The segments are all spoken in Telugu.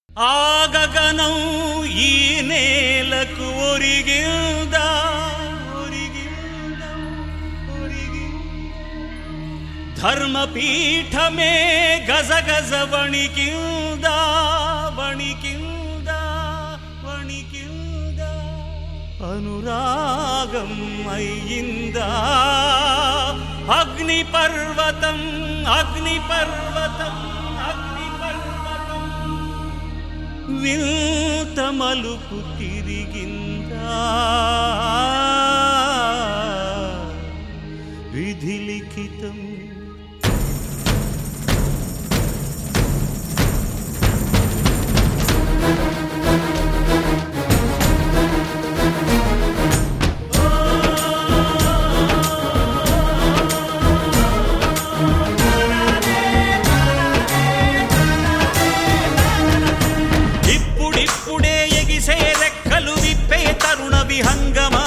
ఆగగనం ఈ నేలకు ఒరిగిందా ఒరిగిందా ఒరిగిందా ధర్మపీఠమే గజగజ వణికిందా వణికిందా వణికిందా అనురాగం అయ్యిందా అగ్ని పర్వతం అగ్ని పర్వతం అగ్ని పర్వతం వింత మలుపు తిరిగిందా విధి లిఖితం ఇప్పుడిప్పుడే ఎగిసే రెక్కలు విప్పే తరుణ విహంగమా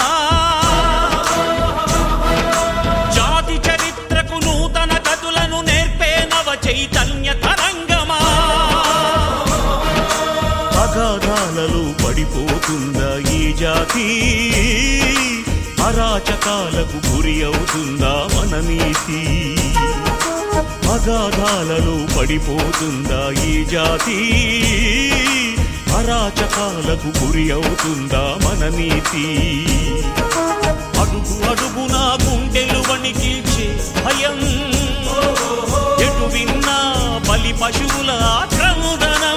జాతి చరిత్రకు నూతన కథలను నేర్పే నవ చైతన్య తరంగమా అగాధాలలో పడిపోతుందా ఈ జాతి అరాచకాలకు గురి అవుతుందా మన నీతి అగాధాలలో పడిపోతుందా ఈ జాతి అరాచకాలకు గురి అవుతుందా మన నీతి అడుగు అడుగున గుండెలు వణికిల్చే భయం ఎటు విన్నా బలి పశువుల ఆక్రమదనం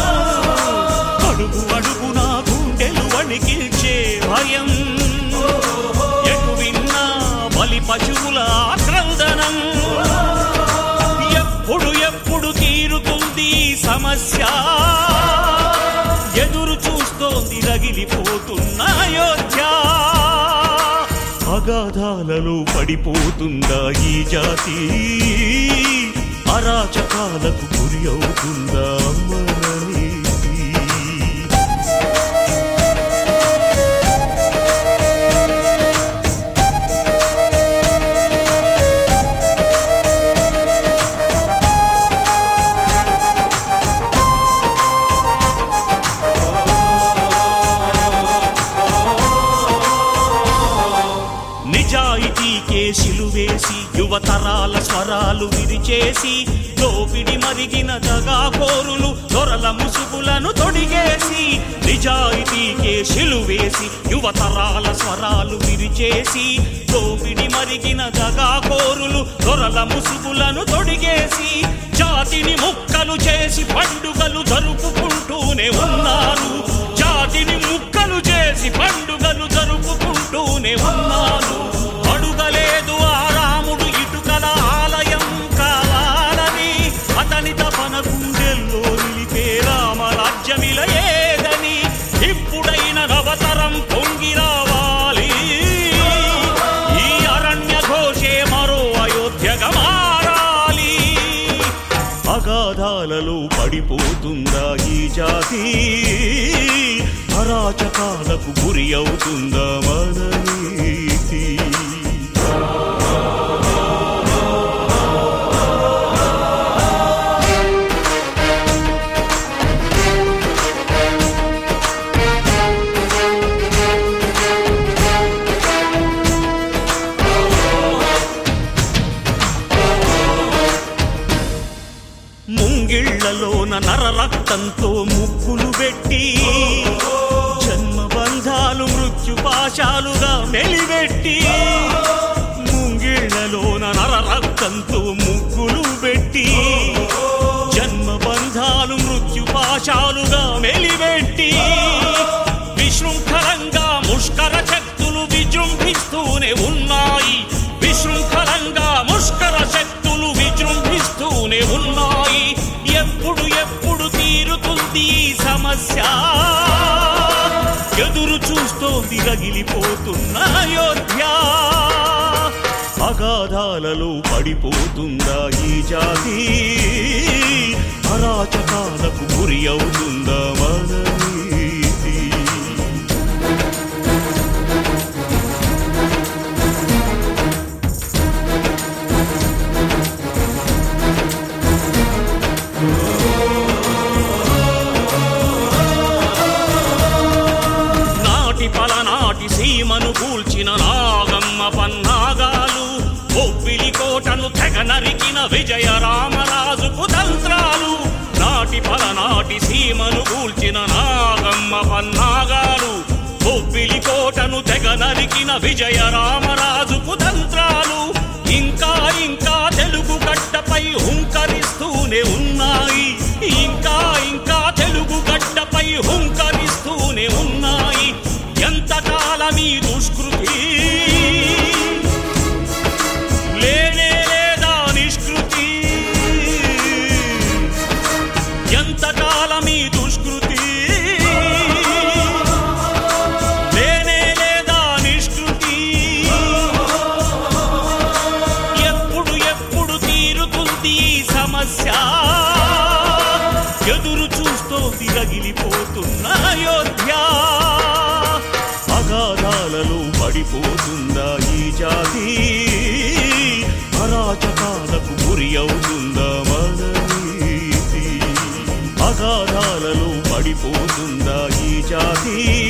అడుగు అడుగున గుండెలు వణికిల్చే భయం ఎటు విన్నా బలి పశువుల ఆక్రందనం ఎప్పుడు ఎప్పుడు తీరుతుంది ఈ సమస్య ఎదురు చూస్తోంది రగిలిపోతున్న అయోధ్య అగాధాలలో పడిపోతుందా ఈ జాతి అరాచకాలకు గురి అవుతుందా మన నీతి? నిజాయితీకే సిలువేసి యువతరాల స్వరాలు విరిచేసి దోపిడి మరిగిన దగాకోరులు దొరల ముసుగులను తొడిగేసి నిజాయితీకే సిలువేసి యువతరాల స్వరాలు విరిచేసి దోపిడి మరిగిన దగాకోరులు దొరల ముసుగులను తొడిగేసి జాతిని ముక్కలు చేసి పండుగలు జరుపుకుంటూనే ఉన్నారు జాతిని ముక్కలు చేసి పండుగలు జరుపుకుంటూనే ఉన్నారు అడుగలేదు ఆ రాముడు ఇటుకల ఆలయం కావాలని అతని తపన గుండెల్లో నిలిపే రామరాజ్యమిల ఏదని ఇప్పుడైన నవతరం పొంగి రావాలి ఈ అరణ్య ఘోషే మరో అయోధ్యగా మారాలి అగాధాలలో పడిపోతుందా ఈ జాతి అరాచకాలకు గురి అవుతుందా మన నీతి ముంగిళ్లలోన నర రక్తంతో ముక్కులు పెట్టి జన్మబంధాలు మృత్యు పాశాలుగా మెలిపెట్టి ముంగిళ్లలోన నర రక్తంతో ముక్కులు పెట్టి జన్మబంధాలు మృత్యు పాశాలుగా మెలిపెట్టి విశృంఖలంగా ముష్కర శక్తులు విజృంభిస్తూనే ఉన్నాయి విశృంఖలంగా ముష్కర శక్తులు విజృంభిస్తూనే ఉన్నాయి ఎప్పుడు ఎప్పుడు తీరుతుంది ఈ సమస్య ఎదురు చూస్తోంది రగిలిపోతున్న అయోధ్య అగాధాలలో పడిపోతుందా ఈ జాతి అరాచకాలకు గురి అవుతుందా మన నీతి నరికిన విజయ రామరాజుకు తంత్రాలు నాటి పలనాటి సీమను కూల్చిన నాగమ్మ పన్నాగాలు బొబ్బిలి కోటను తెగ నరికిన విజయ రామరాజుకు తంత్రాలు ఇంకా ఇంకా తెలుగు గడ్డపై హుంకరిస్తూనే ఉన్నాయి ఇంకా ఇంకా తెలుగు గడ్డపై హుంకరిస్తూనే ఉన్నాయి ఎంతకాలమీ దుష్కృతి లేనే లేదా నిష్కృతి ఎంతకాలమీ దుష్కృతి లేనే లేదా నిష్కృతి ఎప్పుడు ఎప్పుడు తీరుతుంది ఈ సమస్య ఎదురు చూస్తోంది రగిలిపోతున్న అయోధ్య అగాధాలలో పడిపోతుందా ఈ జాతి అరాచకాలకు గురి అవుతుందా మన నీతి అగాధాలలో పడిపోతుందా ఈ జాతి